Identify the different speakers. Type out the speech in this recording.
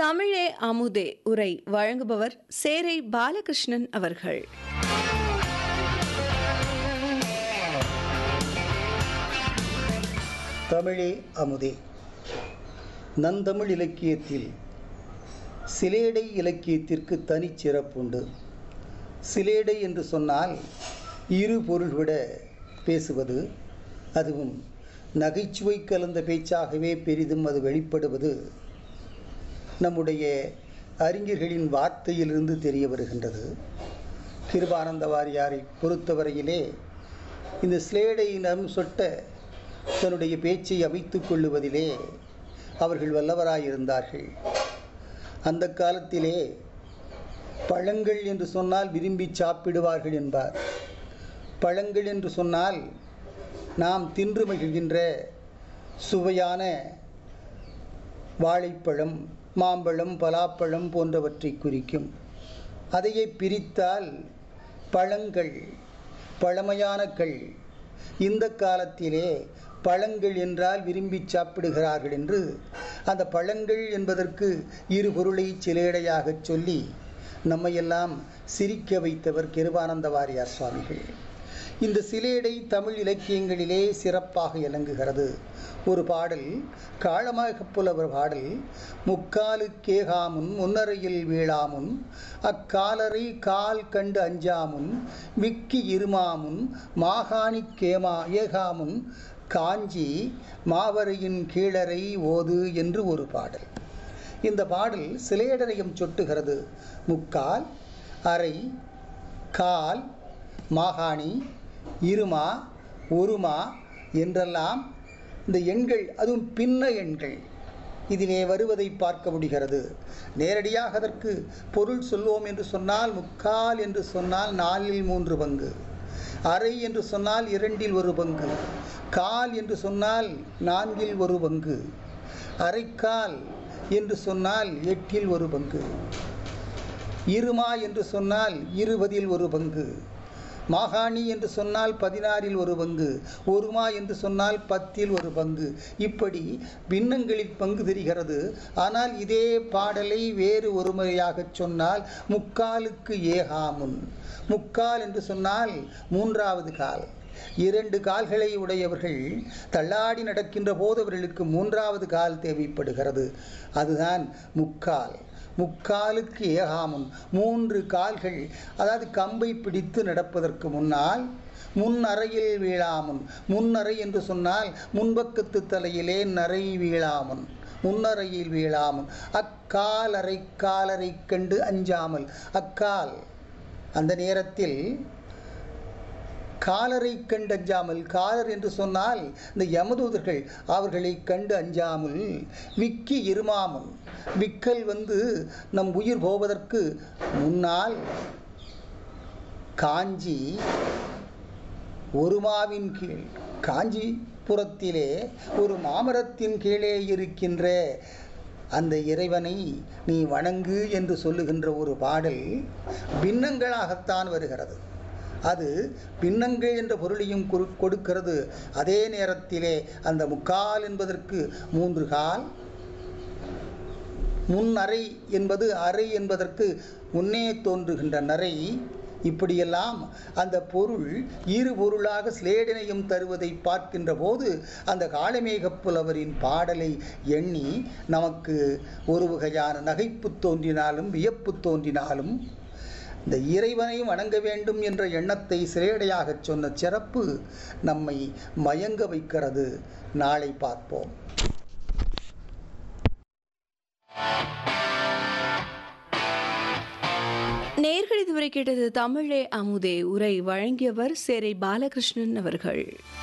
Speaker 1: தமிழே அமுதே உரை வழங்குபவர் சேரை பாலகிருஷ்ணன் அவர்கள்
Speaker 2: தமிழே அமுதே நந்தமிழ் இலக்கியத்தில் சிலேடை இலக்கியத்திற்கு தனிச் சிறப்புண்டு சிலேடை என்று சொன்னால் இரு பொருள் விட பேசுவது அதுவும் நகைச்சுவை கலந்த பேச்சாகவே பெரிதும் அது வெளிப்படுவது நம்முடைய அறிஞர்களின் வார்த்தையிலிருந்து தெரிய வருகின்றது கிருபானந்த வாரியாரை பொறுத்தவரையிலே இந்த ஸ்லேடை நம் சொட்ட தன்னுடைய பேச்சை அமைத்துக் கொள்ளுவதிலே அவர்கள் வல்லவராயிருந்தார்கள் அந்த காலத்திலே பழங்கள் என்று சொன்னால் விரும்பி சாப்பிடுவார்கள் என்பார் பழங்கள் என்று சொன்னால் நாம் தின்று மகிழ்கின்ற சுவையான வாழைப்பழம் மாம்பழம் பலாப்பழம் போன்றவற்றை குறிக்கும் அதையே பிரித்தால் பழங்கள் பழமையான கள் இந்த காலத்திலே பழங்கள் என்றால் விரும்பி சாப்பிடுகிறார்கள் என்று அந்த பழங்கள் என்பதற்கு இரு பொருளை சிலேடையாகச் சொல்லி நம்மையெல்லாம் சிரிக்க வைத்தவர் கிருபானந்த வாரியார் சுவாமிகள் இந்த சிலேடை தமிழ் இலக்கியங்களிலே சிறப்பாக இலங்குகிறது ஒரு பாடல் காளமாக புலவர் பாடல் முக்காலுக்கேகாமுன் முன்னரையில் வீழாமுன் அக்காலரை கால் கண்டு அஞ்சாமுன் விக்கி இருமாமுன் மாகாணிக்கேமா ஏகாமுன் காஞ்சி மாவரையின் கீழரை ஓது என்று ஒரு பாடல் இந்த பாடல் சிலேடரையும் சொட்டுகிறது முக்கால் அரை கால் மாகாணி இருமா ஒருமா என்றெல்லாம் இந்த எண்கள் அதுவும் பின்ன எண்கள் இதிலே வருவதை பார்க்க முடிகிறது நேரடியாக அதற்கு பொருள் சொல்வோம் என்று சொன்னால் முக்கால் என்று சொன்னால் நாலில் மூன்று பங்கு அரை என்று சொன்னால் இரண்டில் ஒரு பங்கு கால் என்று சொன்னால் நான்கில் ஒரு பங்கு அரைக்கால் என்று சொன்னால் எட்டில் ஒரு பங்கு இருமா என்று சொன்னால் இருபதில் ஒரு பங்கு மாகாணி என்று சொன்னால் பதினாறில் ஒரு பங்கு ஒருமா என்று சொன்னால் பத்தில் ஒரு பங்கு இப்படி பின்னங்களில் பங்கு தெரிகிறது ஆனால் இதே பாடலை வேறு ஒரு முறையாகச் சொன்னால் முக்காலுக்கு ஏகாமுன் முக்கால் என்று சொன்னால் மூன்றாவது கால் இரண்டு கால்களை உடையவர்கள் தள்ளாடி நடக்கின்ற போது அவர்களுக்கு மூன்றாவது கால் தேவைப்படுகிறது அதுதான் முக்கால் முக்காலுக்கு ஏகாமுன் மூன்று கால்கள் அதாவது கம்பை பிடித்து நடப்பதற்கு முன்னால் முன் அறையில் வீழாமுன் முன்னறை என்று சொன்னால் முன்பக்கத்து தலையிலே நரை வீழாமுன் முன்னறையில் வீழாமுன் அக்கால் அரை காலரை கண்டு அஞ்சாமல் அக்கால் அந்த நேரத்தில் காலரை கண்டு அஞ்சாமல் காலர் என்று சொன்னால் இந்த யமதூதர்கள் அவர்களை கண்டு அஞ்சாமல் விக்கி இருமாமல் விக்கல் வந்து நம் உயிர் போவதற்கு முன்னால் காஞ்சி ஒருமாவின் கீழ் காஞ்சிபுரத்திலே ஒரு மாமரத்தின் கீழே இருக்கின்ற அந்த இறைவனை நீ வணங்கு என்று சொல்லுகின்ற ஒரு பாடல் பின்னங்களாகத்தான் வருகிறது அது பின்னங்கள் என்ற பொருளையும் கொடுக்கிறது அதே நேரத்திலே அந்த முக்கால் என்பதற்கு மூன்று கால் முன் அறை என்பது அறை என்பதற்கு முன்னே தோன்றுகின்ற நரை இப்படியெல்லாம் அந்த பொருள் இரு பொருளாக ஸ்லேடனையும் தருவதை பார்க்கின்ற போது அந்த காளமேகப் புலவரின் பாடலை எண்ணி நமக்கு ஒரு வகையான நகைப்பு தோன்றினாலும் வியப்பு தோன்றினாலும் இந்த இறைவனை வணங்க வேண்டும் என்ற எண்ணத்தை சிலேடையாகச் சொன்ன சிறப்பு நம்மை மயங்க வைக்கிறது நாளை பார்ப்போம்
Speaker 1: நேர்கள் இதுவரை கேட்டது தமிழே அமுதே உரை வழங்கியவர் சேரை பாலகிருஷ்ணன் அவர்கள்